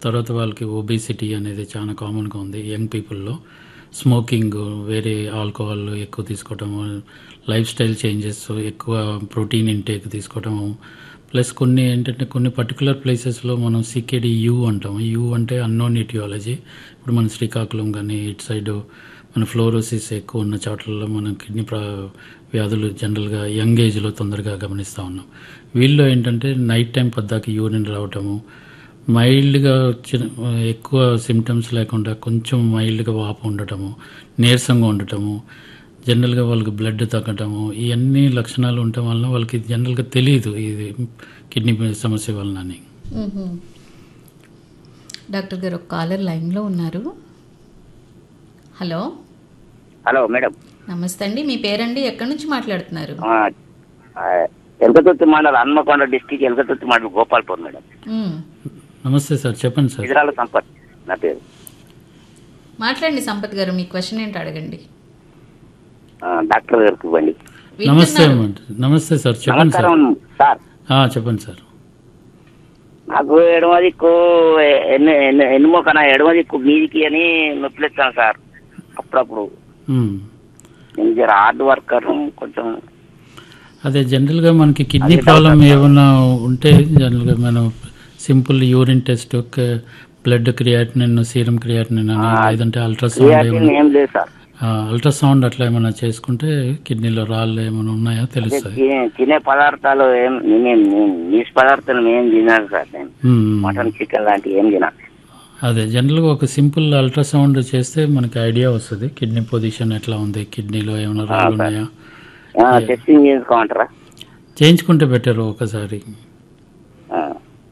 తర్వాత వాళ్ళకి ఒబేసిటీ అనేది చాలా కామన్గా ఉంది యంగ్ పీపుల్లో స్మోకింగ్ వేరే ఆల్కహాల్ ఎక్కువ తీసుకోవటము లైఫ్ స్టైల్ చేంజెస్ ఎక్కువ ప్రోటీన్ ఇంటేక్ తీసుకోవటము ప్లస్ కొన్ని ఏంటంటే కొన్ని పర్టికులర్ ప్లేసెస్లో మనం సికేడి యూ అంటాం యూ అంటే అన్నోన్ ఇటియాలజీ ఇప్పుడు మన శ్రీకాకుళం కానీ ఇటు సైడ్ మన ఫ్లోరోసిస్ ఎక్కువ ఉన్న చోట్లలో మనం కిడ్నీ ప్రా వ్యాధులు జనరల్గా యంగ్ ఏజ్లో తొందరగా గమనిస్తూ ఉన్నాం వీళ్ళు ఏంటంటే నైట్ టైం పద్దాకి యూరిన్ రావటము మైల్డ్గా చిన్న ఎక్కువ సిమ్టమ్స్ లేకుండా కొంచెం మైల్డ్గా వాపు ఉండటము నీరసంగా ఉండటము జనరల్గా వాళ్ళకి బ్లడ్ తగ్గటము ఇవన్నీ లక్షణాలు ఉండటం వలన వాళ్ళకి జనరల్గా తెలియదు ఇది కిడ్నీ సమస్య వలన అని మ్మ్. డాక్టర్ గారు ఒక కాలర్ లైన్లో ఉన్నారు హలో హలో మేడం నమస్తే అండి మీ పేరండి ఎక్కడి నుంచి మాట్లాడుతున్నారు ఆ, ఆ, ఎలకతుర్తి మండలం హన్మకొండ డిస్టిక్ ఎలకతుర్తి మండలం గోపాల్పూర్ మేడం మ్మ్. నమస్తే సార్ చెప్పండి సార్ ఇదిరాల సంపత్ నా పేరు మాట్లాడండి సంపత్ గారు మీ క్వశ్చన్ ఏంటి అడగండి ఆ, డాక్టర్ గారికి ఇవ్వండి నమస్తే వింటున్నారు. అమ్మ. నమస్తే సార్ చెప్పండి సార్ నమస్కారం సార్ ఆ, చెప్పండి సార్ నాకు ఎడమ దిక్కు ఎన్ని ఎన్ని ఎన్నుమోకన ఎడమ దిక్కు మీదికి అని నొప్పిస్తాను సార్ అప్పుడప్పుడు మ్మ్. నేను జర హార్డ్ వర్కర్ కొంచెం అదే జనరల్గా మనకి కిడ్నీ అదే ప్రాబ్లం డాక్టర్ ఏమైనా ఉంటే జనరల్గా మనం simple urine test blood creatinine serum creatinine అని ఆ, లేదంటే అల్ట్రాసౌండ్ క్రియాటిన్ ఏమైనా ఏం లేదు సార్ అల్ట్రాసౌండ్ అట్లా ఏమైనా చేసుకుంటే కిడ్నీలో రాళ్ళు ఏమైనా ఉన్నాయో అదే తెలుస్తుంది తినే- తినే పదార్థాలు ఏం నేను నీసు పదార్థాలు ఏం తినాను సార్ నేను మ్మ్. మటన్ చికెన్ లాంటివి ఏం తినా అదే జనరల్గా ఒక సింపుల్ అల్ట్రాసౌండ్ చేస్తే మనకి ఐడియా వస్తుంది కిడ్నీ పొజిషన్ ఎట్లా ఉంది కిడ్నీలో ఏమైనా రాళ్ళు సార్. ఉన్నాయా టెస్టింగ్ చేసుకోమంటారా చేయించుకుంటే బెటర్ ఒకసారి ఆ.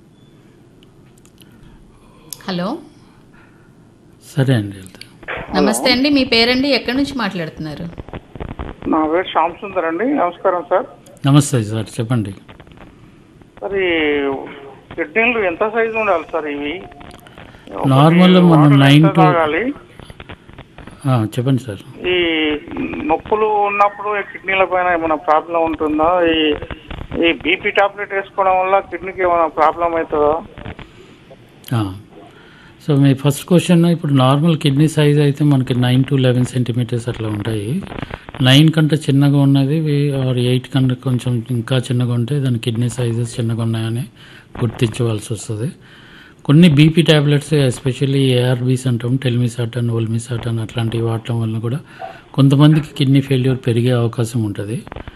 హలో సరే అండి వెళ్తే నమస్తే అండి మీ పేరండి ఎక్కడి నుంచి మాట్లాడుతున్నారు నా పేరు శ్యామ్ సుందర్ అండి నమస్కారం సార్ నమస్తే సార్ చెప్పండి సార్ ఈ కిడ్నీలు ఎంత సైజు ఉండాలి సార్ ఇవి ఒకటి నార్మల్ మనం వాటర్ నైన్ ఎంత టు తాగాలి ఆ, చెప్పండి సార్ ఈ నొప్పులు ఉన్నప్పుడు ఈ కిడ్నీల పైన ఏమైనా ప్రాబ్లం ఉంటుందా ఈ ఈ బీపీ టాబ్లెట్ వేసుకోవడం వల్ల కిడ్నీకి ఏమైనా ప్రాబ్లం అవుతుందా ఆ. సో మీ ఫస్ట్ క్వశ్చన్ ఇప్పుడు నార్మల్ కిడ్నీ సైజ్ అయితే మనకి నైన్ టు లెవెన్ సెంటీమీటర్స్ అట్లా ఉంటాయి నైన్ కంటే చిన్నగా ఉన్నది ఆర్ ఎయిట్ కంటే కొంచెం ఇంకా చిన్నగా ఉంటే దాని కిడ్నీ సైజెస్ చిన్నగా ఉన్నాయని గుర్తించవలసి వస్తుంది కొన్ని బీపీ ట్యాబ్లెట్స్ ఎస్పెషల్లీ ఏఆర్బీస్ అంటాం టెల్మిసాటన్ ఓల్మిసాటన్ అట్లాంటివి వాడటం వల్ల కూడా కొంతమందికి కిడ్నీ ఫెయిల్యూర్ పెరిగే అవకాశం ఉంటుంది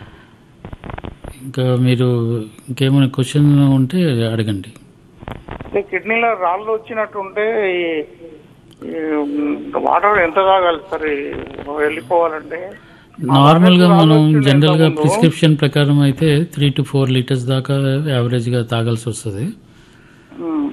ఇంకా మీరు ఇంకేమైనా క్వశ్చన్ ఉంటే అడగండి ఈ కిడ్నీలో రాళ్ళు వచ్చినట్టు ఉంటే ఈ ఈ వాటర్ ఎంత తాగాలి సార్ ఈ వెళ్ళిపోవాలంటే నార్మల్గా రాళ్ళు మనం వచ్చిండే జనరల్గా ఇంతకుముందు. ప్రిస్క్రిప్షన్ ప్రకారం అయితే త్రీ టు ఫోర్ లీటర్స్ దాకా యావరేజ్గా తాగాల్సి వస్తుంది ఉమ్.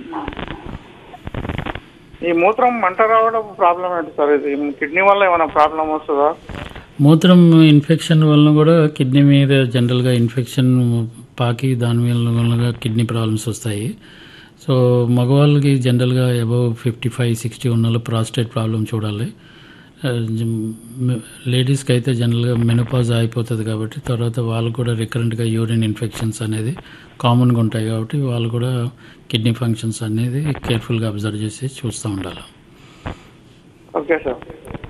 ఈ మూత్రం మంట రావడం ప్రాబ్లం ఏంటి సార్ ఇది కిడ్నీ వల్ల ఏమైనా ప్రాబ్లం వస్తుందా మూత్రం ఇన్ఫెక్షన్ వలన కూడా కిడ్నీ మీద జనరల్గా ఇన్ఫెక్షన్ పాకి దాని వల్ల కిడ్నీ ప్రాబ్లమ్స్ వస్తాయి సో మగవాళ్ళకి జనరల్గా అబౌవ్ ఫిఫ్టీ ఫైవ్ సిక్స్టీ ఉన్న వాళ్ళు ప్రాస్టేట్ ప్రాబ్లం చూడాలి లేడీస్కి అయితే జనరల్గా మెనోపాజ్ అయిపోతుంది కాబట్టి తర్వాత వాళ్ళు కూడా రికరెంట్గా యూరిన్ ఇన్ఫెక్షన్స్ అనేది కామన్గా ఉంటాయి కాబట్టి వాళ్ళు కూడా కిడ్నీ ఫంక్షన్స్ అనేది కేర్ఫుల్గా అబ్జర్వ్ చేసి చూస్తూ ఉండాలి ఓకే సార్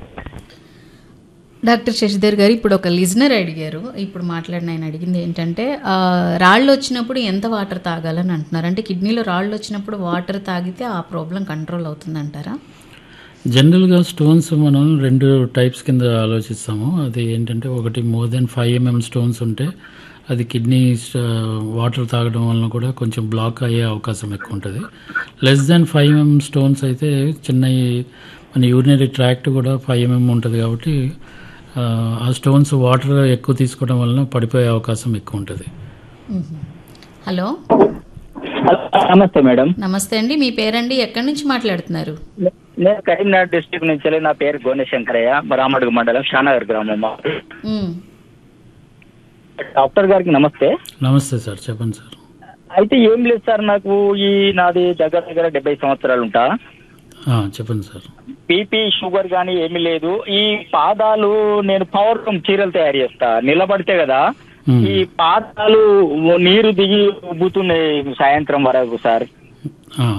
డాక్టర్ శశిధర్ గారు ఇప్పుడు ఒక లిజనర్ అడిగారు ఇప్పుడు మాట్లాడిన ఆయన అడిగింది ఏంటంటే ఆ, రాళ్ళు వచ్చినప్పుడు ఎంత వాటర్ తాగాలని అంటున్నారు అంటే కిడ్నీలో రాళ్ళు వచ్చినప్పుడు వాటర్ తాగితే ఆ ప్రాబ్లం కంట్రోల్ అవుతుందంటారా జనరల్గా స్టోన్స్ మనం రెండు టైప్స్ కింద ఆలోచిస్తాము అది ఏంటంటే ఒకటి more than five mm stones ఉంటే అది కిడ్నీ వాటర్ తాగడం వలన కూడా కొంచెం బ్లాక్ అయ్యే అవకాశం ఎక్కువ ఉంటుంది less than five mm stones అయితే చిన్న మన యూరినరీ ట్రాక్ట్ కూడా ఫైవ్ ఎంఎం ఉంటుంది కాబట్టి ఆ, ఆ స్టోన్స్ వాటర్ ఎక్కువ తీసుకోవడం వలన పడిపోయే అవకాశం ఎక్కువ ఉంటుంది హలో నమస్తే మేడం నమస్తే అండి మీ పేరండి ఎక్కడి నుంచి మాట్లాడుతున్నారు నేను కరీంనగర్ డిస్ట్రిక్ట్ నుంచి వెళ్ళి నా పేరు గోనె శంకరయ్య రామడుగు మండలం షానగర్ గ్రామం మా ఊరు. ఉమ్, డాక్టర్ గారికి నమస్తే నమస్తే సార్ చెప్పండి సార్ అయితే ఏం లేదు సార్ నాకు ఈ నాది దగ్గర దగ్గర డెబ్బై సంవత్సరాలు ఉంటా ఆ, చెప్పండి సార్ బీపీ షుగర్ కానీ ఏమీ లేదు ఈ పాదాలు నేను పవర్ రూమ్ చీరలు తయారు చేస్తా నిలబడితే కదా మ్మ్. ఈ పాదాలు నీరు దిగి ఉబ్బుతున్నాయి సాయంత్రం వరకు సార్ ఆ,